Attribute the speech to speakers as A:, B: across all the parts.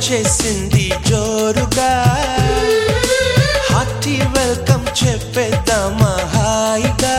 A: వచ్చేసింది జోరుగా hearty welcome చెప్పేద్దామా హాయిగా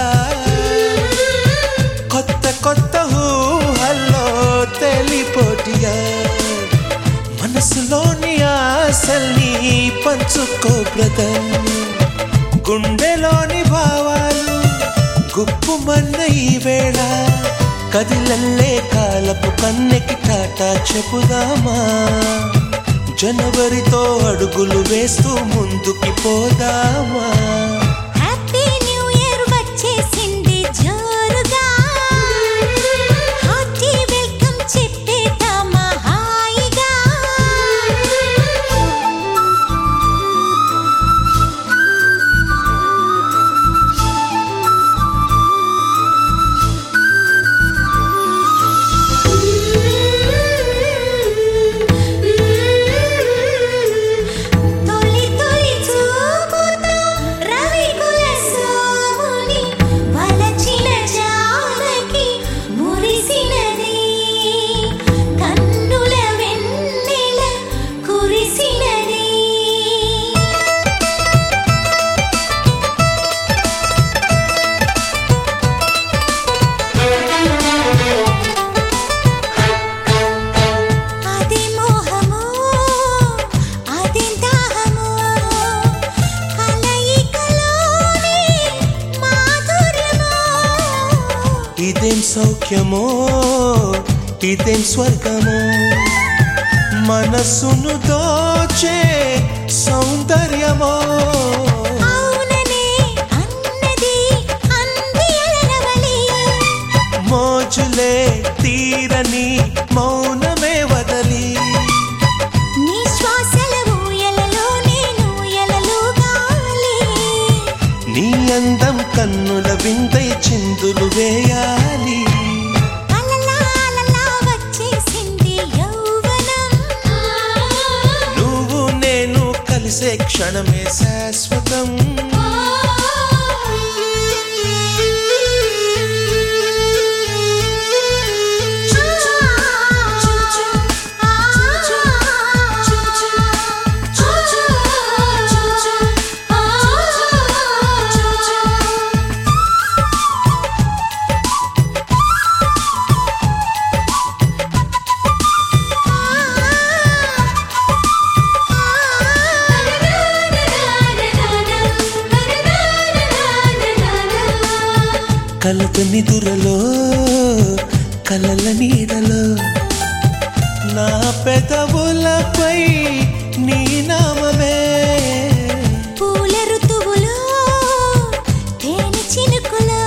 A: కొత్త కొత్త ఊహల్లో తెలిపోటిగా మనసులోని ఆశల్ని పంచుకో బ్రదర్ గుండెలోని భావాలు గుప్పుమన్న ఈ వేళ కదిలల్లే కాలపు కన్నెకి టాటా చెప్పుదామా జనవరితో అడుగులు వేస్తూ ముందుకి పోదామా
B: హ్యాపీ న్యూ ఇయర్ వచ్చేసింది జోరుగా హార్టీ వెల్కమ్ చెప్పేద్దామా హాయిగా తొలి తొలి చూపుతో రవికుల సోముని వలచిన జానకి మురిసినది కన్నుల వెన్నెల కురిసినది అది మోహము అది దాహము కలయికలోని మాధుర్యము
A: ఇదేం సౌఖ్యమో ఇదేం స్వర్గమో మనసును దోచే సౌందర్యమో
B: అవుననే అన్నది అంది అలరవలి
A: మోజులే తీరని మౌనమే వదలి
B: నీ శ్వాసల ఊయలలో నేను ఎలలో గాలి
A: నీ అందం కన్నుల విందై చిందులు వేయాలి
B: అలలా అలలా వచ్చేసింది యౌవనం
A: నువ్వు నేను కలిసే క్షణమే శాశ్వతం కలత నిదురలో కలల నీడలో నా పెదవులపై నీ నామమే
B: పూల ఋతువులో తేనె చినుకులో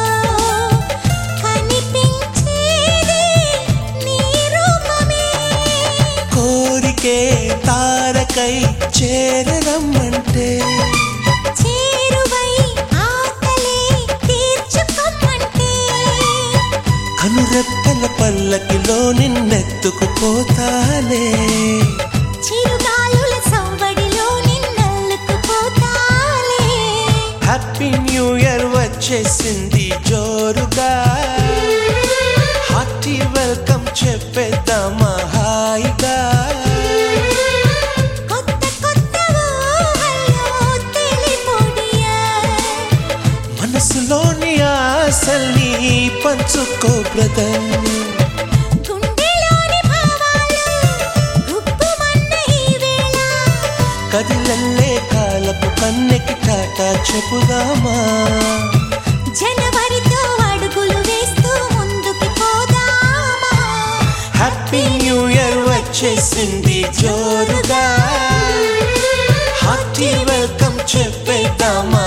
B: కనిపించేది నీ రూపమే
A: కోరికే తారకై చేరరమ్మంటే
B: చేరువై ఆకలే తీర్చుకోమంటే
A: కనురెప్పల పల్లకిలో నిన్నెత్తుకుపోతాలే
B: చిరుగాలుల సవ్వడిలో నిన్నల్లుకుపోతాలే
A: హ్యాపీ న్యూ ఇయర్ వచ్చేసింది జోరుగా హార్టీ వెల్కమ్ చెప్పేద్దామా హాయిగా
B: కొత్త కొత్త ఊహల్లో తెలిపొడియా
A: మనసులోని ఆశల్ని పంచుకో బ్రదర్
B: గుండెలోని భావాలు గుప్పుమన్న ఈ వేళ
A: కదిలల్లే కాలపు కన్నెకి టాటా చెప్పుదామా
B: జనవరితో అడుగులు వేస్తూ ముందుకి పోదామా
A: హ్యాపీ న్యూ ఇయర్ వచ్చేసింది జోరుగా హార్టీ వెల్కమ్ చెప్పేద్దామా